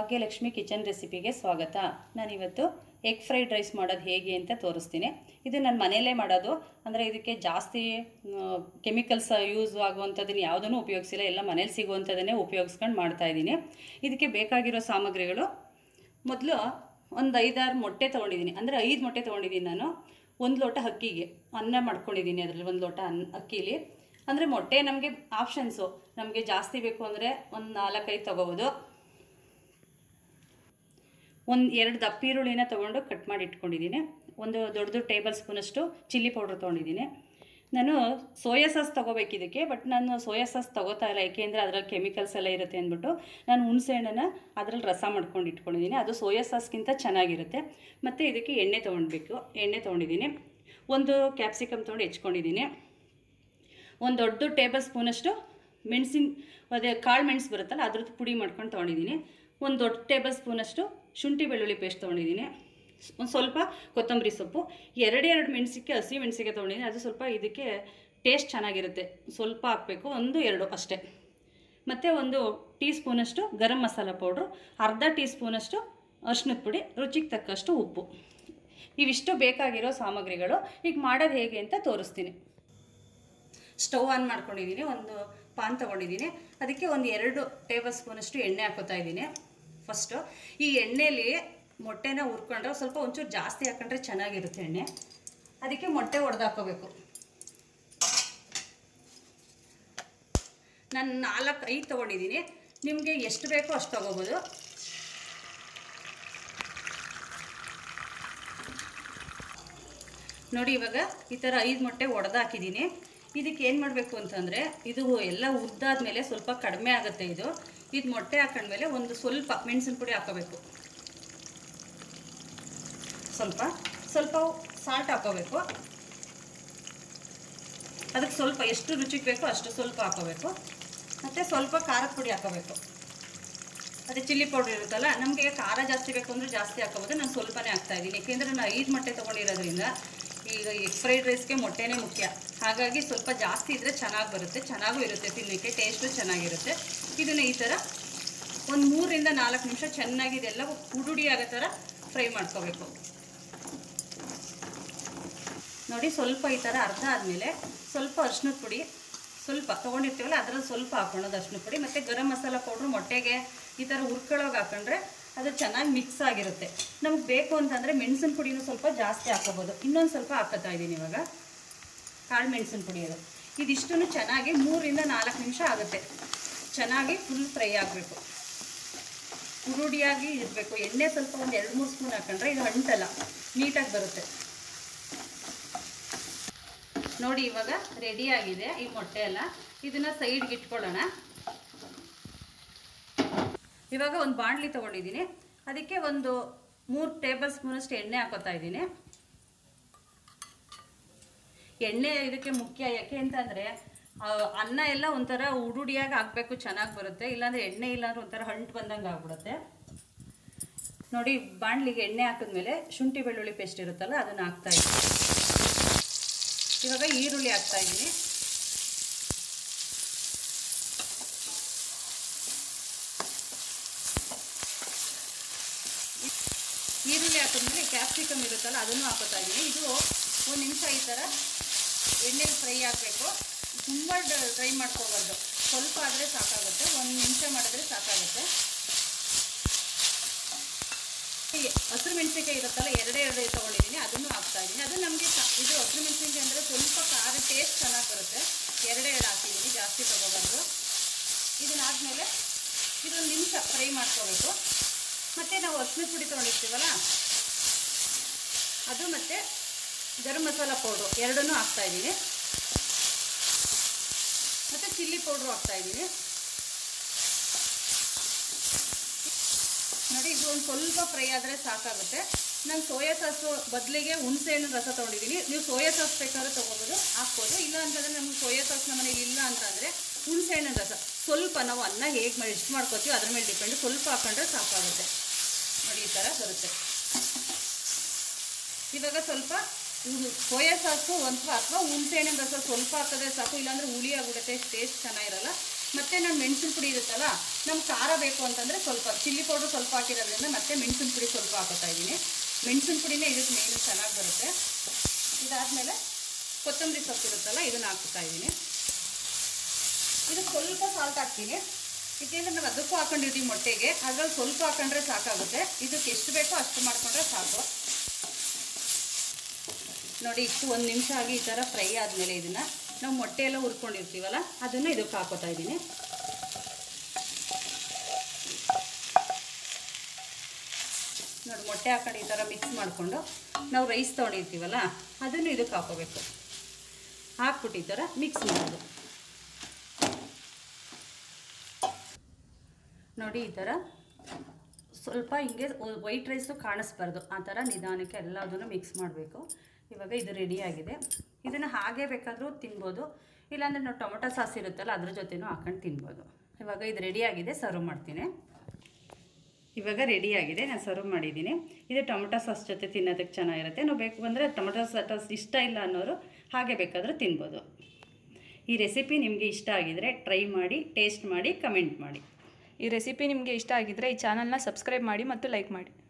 Bhagyalakshmi kitchen ರೆಸಿಪಿಗೆ ಸ್ವಾಗತ ನಾನಿವತ್ತು egg fried rice ಮಾಡೋದು ಹೇಗೆ ಅಂತ ತೋರಿಸ್ತೀನಿ ಇದು ನಾನು ಮನೆಯಲ್ಲೇ ಮಾಡೋದು ಅಂದರೆ ಇದಕ್ಕೆ ಜಾಸ್ತಿ ಕೆಮಿಕಲ್ಸ್ ಯೂಸ್ ಆಗುವಂಥದ್ದನ್ನು ಯಾವುದನ್ನು ಉಪಯೋಗಿಸಿಲ್ಲ ಎಲ್ಲ ಮನೇಲಿ ಸಿಗುವಂಥದ್ದನ್ನೇ ಉಪಯೋಗಿಸ್ಕೊಂಡು ಮಾಡ್ತಾಯಿದ್ದೀನಿ ಇದಕ್ಕೆ ಬೇಕಾಗಿರೋ ಸಾಮಗ್ರಿಗಳು ಮೊದಲು ಒಂದು ಐದಾರು ಮೊಟ್ಟೆ ತೊಗೊಂಡಿದ್ದೀನಿ ಅಂದರೆ ಐದು ಮೊಟ್ಟೆ ತೊಗೊಂಡಿದ್ದೀನಿ ನಾನು ಒಂದು ಲೋಟ ಅಕ್ಕಿಗೆ ಅನ್ನ ಮಾಡ್ಕೊಂಡಿದ್ದೀನಿ ಅದರಲ್ಲಿ ಒಂದು ಲೋಟ ಅನ್ನ ಅಕ್ಕಿಲಿ ಅಂದರೆ ಮೊಟ್ಟೆ ನಮಗೆ ಆಪ್ಷನ್ಸು ನಮಗೆ ಜಾಸ್ತಿ ಬೇಕು ಅಂದರೆ ಒಂದು ನಾಲ್ಕೈದು ತೊಗೋಬೋದು ಒಂದು ಎರಡು ದಪ್ಪ ಈರುಳ್ಳಿನ ತೊಗೊಂಡು ಕಟ್ ಮಾಡಿ ಇಟ್ಕೊಂಡಿದ್ದೀನಿ ಒಂದು ದೊಡ್ಡದು ಟೇಬಲ್ ಸ್ಪೂನಷ್ಟು ಚಿಲ್ಲಿ ಪೌಡ್ರ್ ತೊಗೊಂಡಿದ್ದೀನಿ ನಾನು ಸೋಯಾ ಸಾಸ್ ತೊಗೋಬೇಕು ಇದಕ್ಕೆ ಬಟ್ ನಾನು ಸೋಯಾ ಸಾಸ್ ತೊಗೋತಾ ಇಲ್ಲ ಏಕೆಂದರೆ ಅದರಲ್ಲಿ ಕೆಮಿಕಲ್ಸ್ ಎಲ್ಲ ಇರುತ್ತೆ ಅಂದ್ಬಿಟ್ಟು ನಾನು ಹುಣಸೆ ಹಣ್ಣನ್ನು ಅದರಲ್ಲಿ ರಸ ಮಾಡ್ಕೊಂಡು ಇಟ್ಕೊಂಡಿದ್ದೀನಿ ಅದು ಸೋಯಾ ಸಾಸ್ಗಿಂತ ಚೆನ್ನಾಗಿರುತ್ತೆ ಮತ್ತು ಇದಕ್ಕೆ ಎಣ್ಣೆ ತೊಗೊಳ್ಬೇಕು ಎಣ್ಣೆ ತೊಗೊಂಡಿದ್ದೀನಿ ಒಂದು ಕ್ಯಾಪ್ಸಿಕಮ್ ತೊಗೊಂಡು ಹೆಚ್ಕೊಂಡಿದ್ದೀನಿ ಒಂದು ದೊಡ್ಡ ಟೇಬಲ್ ಸ್ಪೂನಷ್ಟು ಮೆಣಸಿನ ಅದೇ ಕಾಳು ಮೆಣಸು ಬರುತ್ತಲ್ಲ ಅದ್ರದ್ದು ಪುಡಿ ಮಾಡ್ಕೊಂಡು ತೊಗೊಂಡಿದ್ದೀನಿ ಒಂದು ದೊಡ್ಡ ಟೇಬಲ್ ಸ್ಪೂನಷ್ಟು ಶುಂಠಿ ಬೆಳ್ಳುಳ್ಳಿ ಪೇಸ್ಟ್ ತೊಗೊಂಡಿದ್ದೀನಿ ಒಂದು ಸ್ವಲ್ಪ ಕೊತ್ತಂಬರಿ ಸೊಪ್ಪು ಎರಡೆರಡು ಮೆಣಸಿಗೆ ಹಸಿ ಮೆಣಸಿಗೆ ತೊಗೊಂಡಿದ್ದೀನಿ ಅದು ಸ್ವಲ್ಪ ಇದಕ್ಕೆ ಟೇಸ್ಟ್ ಚೆನ್ನಾಗಿರುತ್ತೆ ಸ್ವಲ್ಪ ಹಾಕಬೇಕು ಒಂದು ಎರಡು ಅಷ್ಟೇ ಮತ್ತು ಒಂದು ಟೀ ಸ್ಪೂನಷ್ಟು ಗರಂ ಮಸಾಲ ಪೌಡ್ರು ಅರ್ಧ ಟೀ ಸ್ಪೂನಷ್ಟು ಅರ್ಶಿನದ ಪುಡಿ ರುಚಿಗೆ ತಕ್ಕಷ್ಟು ಉಪ್ಪು ಇವಿಷ್ಟು ಬೇಕಾಗಿರೋ ಸಾಮಗ್ರಿಗಳು ಈಗ ಮಾಡೋದು ಹೇಗೆ ಅಂತ ತೋರಿಸ್ತೀನಿ ಸ್ಟವ್ ಆನ್ ಮಾಡ್ಕೊಂಡಿದ್ದೀನಿ ಒಂದು ಪಾನ್ ತೊಗೊಂಡಿದ್ದೀನಿ ಅದಕ್ಕೆ ಒಂದು ಎರಡು ಟೇಬಲ್ ಸ್ಪೂನಷ್ಟು ಎಣ್ಣೆ ಹಾಕೋತಾ ಇದ್ದೀನಿ ಫಸ್ಟು ಈ ಎಣ್ಣೆಲಿ ಮೊಟ್ಟೆನ ಹುರ್ಕೊಂಡ್ರೆ ಸ್ವಲ್ಪ ಒಂಚೂರು ಜಾಸ್ತಿ ಹಾಕೊಂಡ್ರೆ ಚೆನ್ನಾಗಿರುತ್ತೆ ಎಣ್ಣೆ ಅದಕ್ಕೆ ಮೊಟ್ಟೆ ಒಡೆದು ಹಾಕೋಬೇಕು ನಾನು ನಾಲ್ಕು ಐದು ತೊಗೊಂಡಿದ್ದೀನಿ ನಿಮಗೆ ಎಷ್ಟು ಬೇಕೋ ಅಷ್ಟು ತೊಗೋಬೋದು ನೋಡಿ ಇವಾಗ ಈ ಥರ ಐದು ಮೊಟ್ಟೆ ಒಡೆದು ಹಾಕಿದ್ದೀನಿ ಇದಕ್ಕೆ ಏನು ಮಾಡಬೇಕು ಅಂತಂದರೆ ಇದು ಎಲ್ಲ ಉದ್ದಾದ್ಮೇಲೆ ಸ್ವಲ್ಪ ಕಡಿಮೆ ಆಗುತ್ತೆ ಇದು ಇದು ಮೊಟ್ಟೆ ಹಾಕೊಂಡ್ಮೇಲೆ ಒಂದು ಸ್ವಲ್ಪ ಮೆಣಸಿನ ಪುಡಿ ಹಾಕೋಬೇಕು ಸ್ವಲ್ಪ ಸ್ವಲ್ಪ ಸಾಲ್ಟ್ ಹಾಕೋಬೇಕು ಅದಕ್ಕೆ ಸ್ವಲ್ಪ ಎಷ್ಟು ರುಚಿಗೆ ಬೇಕೋ ಅಷ್ಟು ಸ್ವಲ್ಪ ಹಾಕೋಬೇಕು ಮತ್ತು ಸ್ವಲ್ಪ ಖಾರದ ಪುಡಿ ಹಾಕೋಬೇಕು ಅದೇ ಚಿಲ್ಲಿ ಪೌಡ್ರ್ ಇರುತ್ತಲ್ಲ ನಮಗೆ ಖಾರ ಜಾಸ್ತಿ ಬೇಕು ಅಂದರೆ ಜಾಸ್ತಿ ಹಾಕೋಬೋದು ನಾನು ಸ್ವಲ್ಪನೇ ಹಾಕ್ತಾಯಿದ್ದೀನಿ ಏಕೆಂದರೆ ನಾನು ಐದು ಮೊಟ್ಟೆ ತೊಗೊಂಡಿರೋದ್ರಿಂದ ಈಗ ಎಗ್ ಫ್ರೈಡ್ ರೈಸ್ಗೆ ಮೊಟ್ಟೆನೇ ಮುಖ್ಯ ಹಾಗಾಗಿ ಸ್ವಲ್ಪ ಜಾಸ್ತಿ ಇದ್ದರೆ ಚೆನ್ನಾಗಿ ಬರುತ್ತೆ ಚೆನ್ನಾಗೂ ಇರುತ್ತೆ ತಿನ್ನಲಿಕ್ಕೆ ಟೇಸ್ಟು ಚೆನ್ನಾಗಿರುತ್ತೆ ಇದನ್ನು ಈ ಥರ ಒಂದು ಮೂರರಿಂದ ನಾಲ್ಕು ನಿಮಿಷ ಚೆನ್ನಾಗಿ ಇದೆಲ್ಲ ಹುಡುಡಿ ಆಗೋ ಥರ ಫ್ರೈ ಮಾಡ್ಕೋಬೇಕು ನೋಡಿ ಸ್ವಲ್ಪ ಈ ಥರ ಅರ್ಧ ಆದಮೇಲೆ ಸ್ವಲ್ಪ ಅರ್ಶಿನದ ಪುಡಿ ಸ್ವಲ್ಪ ತೊಗೊಂಡಿರ್ತೀವಲ್ಲ ಅದರಲ್ಲಿ ಸ್ವಲ್ಪ ಹಾಕೊಳ್ಳೋದು ಅರ್ಶಿನ ಪುಡಿ ಮತ್ತು ಗರಂ ಮಸಾಲ ಪೌಡ್ರು ಮೊಟ್ಟೆಗೆ ಈ ಥರ ಹುರ್ಕೊಳ್ಳೋಗಿ ಹಾಕೊಂಡ್ರೆ ಅದು ಚೆನ್ನಾಗಿ ಮಿಕ್ಸ್ ಆಗಿರುತ್ತೆ ನಮ್ಗೆ ಬೇಕು ಅಂತಂದರೆ ಮೆಣಸಿನ ಪುಡಿನೂ ಸ್ವಲ್ಪ ಜಾಸ್ತಿ ಹಾಕೋಬೋದು ಇನ್ನೊಂದು ಸ್ವಲ್ಪ ಹಾಕೋತಾ ಇದ್ದೀನಿ ಇವಾಗ ಕಾಳು ಮೆಣಸಿನ ಪುಡಿ ಅದು ಇದಿಷ್ಟನ್ನು ಚೆನ್ನಾಗಿ ಮೂರಿಂದ ನಾಲ್ಕು ನಿಮಿಷ ಆಗುತ್ತೆ ಚೆನ್ನಾಗಿ ಫುಲ್ ಫ್ರೈ ಆಗಬೇಕು ಹುರುಡಿಯಾಗಿ ಇರಬೇಕು ಎಣ್ಣೆ ಸ್ವಲ್ಪ ಒಂದು ಎರಡು ಮೂರು ಸ್ಪೂನ್ ಹಾಕೊಂಡ್ರೆ ಇದು ಅಂಟಲ್ಲ ನೀಟಾಗಿ ಬರುತ್ತೆ ನೋಡಿ ಇವಾಗ ರೆಡಿ ಆಗಿದೆ ಈ ಮೊಟ್ಟೆ ಎಲ್ಲ ಇದನ್ನ ಸೈಡ್ಗೆ ಇಟ್ಕೊಳ್ಳೋಣ ಇವಾಗ ಒಂದು ಬಾಣಲಿ ತೊಗೊಂಡಿದ್ದೀನಿ ಅದಕ್ಕೆ ಒಂದು ಮೂರು ಟೇಬಲ್ ಸ್ಪೂನಷ್ಟು ಎಣ್ಣೆ ಹಾಕೋತಾ ಇದ್ದೀನಿ ಎಣ್ಣೆ ಇದಕ್ಕೆ ಮುಖ್ಯ ಯಾಕೆ ಅಂತಂದರೆ ಅನ್ನ ಎಲ್ಲ ಒಂಥರ ಉಡುಡಿಯಾಗಿ ಹಾಕಬೇಕು ಚೆನ್ನಾಗಿ ಬರುತ್ತೆ ಇಲ್ಲಾಂದರೆ ಎಣ್ಣೆ ಇಲ್ಲಾಂದ್ರೆ ಒಂಥರ ಹಂಟು ಬಂದಂಗೆ ಆಗ್ಬಿಡುತ್ತೆ ನೋಡಿ ಬಾಣಲಿಗೆ ಎಣ್ಣೆ ಹಾಕಿದ್ಮೇಲೆ ಶುಂಠಿ ಬೆಳ್ಳುಳ್ಳಿ ಪೇಸ್ಟ್ ಇರುತ್ತಲ್ಲ ಅದನ್ನು ಹಾಕ್ತಾ ಇದ್ದೀನಿ ಇವಾಗ ಈರುಳ್ಳಿ ಹಾಕ್ತಾ ಇದ್ದೀನಿ ಈರುಳ್ಳಿ ಹಾಕಿದ್ಮೇಲೆ ಕ್ಯಾಪ್ಸಿಕಮ್ ಇರುತ್ತಲ್ಲ ಅದನ್ನು ಹಾಕೋತಾ ಇದ್ದೀನಿ ಇದು ಒಂದು ನಿಮಿಷ ಈ ಥರ ಎಣ್ಣೆಲಿ ಫ್ರೈ ಆಗಬೇಕು ತುಂಬ ಫ್ರೈ ಮಾಡ್ಕೋಬಾರ್ದು ಸ್ವಲ್ಪ ಆದರೆ ಸಾಕಾಗುತ್ತೆ ಒಂದು ನಿಮಿಷ ಮಾಡಿದ್ರೆ ಸಾಕಾಗುತ್ತೆ ಹಸಿರು ಮೆಣಸಿನ್ಕಾಯಿ ಇರುತ್ತಲ್ಲ ಎರಡೇ ಎರಡು ತೊಗೊಂಡಿದ್ದೀನಿ ಅದನ್ನು ಹಾಕ್ತಾ ಇದ್ದೀನಿ ಅದು ನಮಗೆ ಇದು ಹಸಿರು ಮೆಣಸಿನ್ಕಾಯಿ ಅಂದರೆ ಸ್ವಲ್ಪ ಖಾರ ಟೇಸ್ಟ್ ಚೆನ್ನಾಗಿ ಬರುತ್ತೆ ಎರಡೇ ಎರಡು ಹಾಕಿದ್ದೀನಿ ಜಾಸ್ತಿ ತೊಗೋಬಾರ್ದು ಇದನ್ನಾದಮೇಲೆ ಇದೊಂದು ನಿಮಿಷ ಫ್ರೈ ಮಾಡ್ಕೋಬೇಕು ಮತ್ತು ನಾವು ಅರ್ಶಿನ ಪುಡಿ ತೊಗೊಂಡಿರ್ತೀವಲ್ಲ ಅದು ಮತ್ತು ಗರಂ ಮಸಾಲ ಪೌಡ್ರು ಎರಡನ್ನೂ ಹಾಕ್ತಾಯಿದ್ದೀನಿ ಮತ್ತು ಚಿಲ್ಲಿ ಪೌಡ್ರು ಹಾಕ್ತಾಯಿದ್ದೀನಿ ನೋಡಿ ಇದು ಒಂದು ಸ್ವಲ್ಪ ಫ್ರೈ ಆದರೆ ಸಾಕಾಗುತ್ತೆ ನಾನು ಸೋಯಾ ಸಾಸು ಬದಲಿಗೆ ಹುಣಸೆ ಹಣ್ಣು ರಸ ತೊಗೊಂಡಿದ್ದೀನಿ ನೀವು ಸೋಯಾ ಸಾಸ್ ಬೇಕಾದ್ರೆ ತೊಗೋಬೋದು ಹಾಕ್ಬೋದು ಇಲ್ಲ ಅಂತಂದರೆ ನಮ್ಗೆ ಸೋಯಾ ಸಾಸ್ ನಮ್ಮ ಮನೇಲಿ ಇಲ್ಲ ಅಂತಂದರೆ ಹುಣಸೆ ಹಣ್ಣಿನ ರಸ ಸ್ವಲ್ಪ ನಾವು ಅನ್ನ ಹೇಗೆ ಮಾಡಿ ಎಷ್ಟು ಮಾಡ್ಕೋತೀವಿ ಅದ್ರ ಮೇಲೆ ಡಿಪೆಂಡ್ ಸ್ವಲ್ಪ ಹಾಕೊಂಡ್ರೆ ಸಾಕಾಗುತ್ತೆ ನೋಡಿ ಈ ಥರ ಬರುತ್ತೆ ಇವಾಗ ಸ್ವಲ್ಪ ಸೋಯಾ ಸಾಸು ಒಂದು ಅಥವಾ ಹುಣಸೆ ಹಣ್ಣಿನ ರಸ ಸ್ವಲ್ಪ ಹಾಕಿದ್ರೆ ಸಾಕು ಇಲ್ಲಾಂದರೆ ಹುಳಿ ಆಗ್ಬಿಡುತ್ತೆ ಟೇಸ್ಟ್ ಚೆನ್ನಾಗಿರಲ್ಲ ಮತ್ತೆ ನಾನು ಮೆಣಸಿನ ಪುಡಿ ಇರುತ್ತಲ್ಲ ನಮ್ಗೆ ಖಾರ ಬೇಕು ಅಂತಂದರೆ ಸ್ವಲ್ಪ ಚಿಲ್ಲಿ ಪೌಡ್ರ್ ಸ್ವಲ್ಪ ಹಾಕಿರೋದ್ರಿಂದ ಮತ್ತೆ ಮೆಣಸಿನ ಪುಡಿ ಸ್ವಲ್ಪ ಹಾಕೋತಾ ಇದ್ದೀನಿ ಮೆಣಸಿನ ಪುಡಿನೇ ಇದಕ್ಕೆ ಮೇನು ಚೆನ್ನಾಗಿ ಬರುತ್ತೆ ಇದಾದಮೇಲೆ ಕೊತ್ತಂಬರಿ ಸೊಪ್ಪು ಇರುತ್ತಲ್ಲ ಇದನ್ನು ಹಾಕ್ತಾ ಇದ್ದೀನಿ ಇದು ಸ್ವಲ್ಪ ಸಾಲ್ಟ್ ಹಾಕ್ತೀನಿ ಏಕೆಂದರೆ ನಾವು ಅದಕ್ಕೂ ಹಾಕೊಂಡಿರ್ತೀವಿ ಮೊಟ್ಟೆಗೆ ಅದ್ರಲ್ಲಿ ಸ್ವಲ್ಪ ಹಾಕೊಂಡ್ರೆ ಸಾಕಾಗುತ್ತೆ ಇದಕ್ಕೆ ಎಷ್ಟು ಬೇಕೋ ಅಷ್ಟು ಮಾಡಿಕೊಂಡ್ರೆ ಸಾಕು ನೋಡಿ ಇಷ್ಟು ಒಂದು ನಿಮಿಷ ಆಗಿ ಈ ಥರ ಫ್ರೈ ಆದಮೇಲೆ ಇದನ್ನು ನಾವು ಮೊಟ್ಟೆ ಎಲ್ಲ ಹುರ್ಕೊಂಡಿರ್ತೀವಲ್ಲ ಅದನ್ನು ಇದಕ್ಕೆ ಹಾಕೋತಾ ಇದ್ದೀನಿ ನೋಡಿ ಮೊಟ್ಟೆ ಹಾಕೊಂಡು ಈ ಥರ ಮಿಕ್ಸ್ ಮಾಡಿಕೊಂಡು ನಾವು ರೈಸ್ ತೊಗೊಂಡಿರ್ತೀವಲ್ಲ ಅದನ್ನು ಇದಕ್ಕೆ ಹಾಕೋಬೇಕು ಹಾಕ್ಬಿಟ್ಟು ಈ ಥರ ಮಿಕ್ಸ್ ಮಾಡೋದು ನೋಡಿ ಈ ಥರ ಸ್ವಲ್ಪ ಹಿಂಗೆ ವೈಟ್ ರೈಸು ಕಾಣಿಸ್ಬಾರ್ದು ಆ ಥರ ನಿಧಾನಕ್ಕೆ ಎಲ್ಲದನ್ನು ಮಿಕ್ಸ್ ಮಾಡಬೇಕು ಇವಾಗ ಇದು ರೆಡಿಯಾಗಿದೆ ಇದನ್ನು ಹಾಗೆ ಬೇಕಾದರೂ ತಿನ್ಬೋದು ಇಲ್ಲಾಂದರೆ ನಾವು ಟೊಮೊಟೊ ಸಾಸ್ ಇರುತ್ತಲ್ಲ ಅದ್ರ ಜೊತೆನೂ ಹಾಕೊಂಡು ತಿನ್ಬೋದು ಇವಾಗ ಇದು ರೆಡಿಯಾಗಿದೆ ಸರ್ವ್ ಮಾಡ್ತೀನಿ ಇವಾಗ ರೆಡಿಯಾಗಿದೆ ನಾನು ಸರ್ವ್ ಮಾಡಿದ್ದೀನಿ ಇದು ಟೊಮೊಟೊ ಸಾಸ್ ಜೊತೆ ತಿನ್ನೋದಕ್ಕೆ ಚೆನ್ನಾಗಿರುತ್ತೆ ನಾವು ಬೇಕು ಅಂದರೆ ಟೊಮೊಟೊ ಸಾಸ್ ಇಷ್ಟ ಇಲ್ಲ ಅನ್ನೋರು ಹಾಗೆ ಬೇಕಾದರೂ ತಿನ್ಬೋದು ಈ ರೆಸಿಪಿ ನಿಮಗೆ ಇಷ್ಟ ಆಗಿದರೆ ಟ್ರೈ ಮಾಡಿ ಟೇಸ್ಟ್ ಮಾಡಿ ಕಮೆಂಟ್ ಮಾಡಿ ಈ ರೆಸಿಪಿ ನಿಮಗೆ ಇಷ್ಟ ಆಗಿದ್ದರೆ ಈ ಚಾನಲ್ನ ಸಬ್ಸ್ಕ್ರೈಬ್ ಮಾಡಿ ಮತ್ತು ಲೈಕ್ ಮಾಡಿ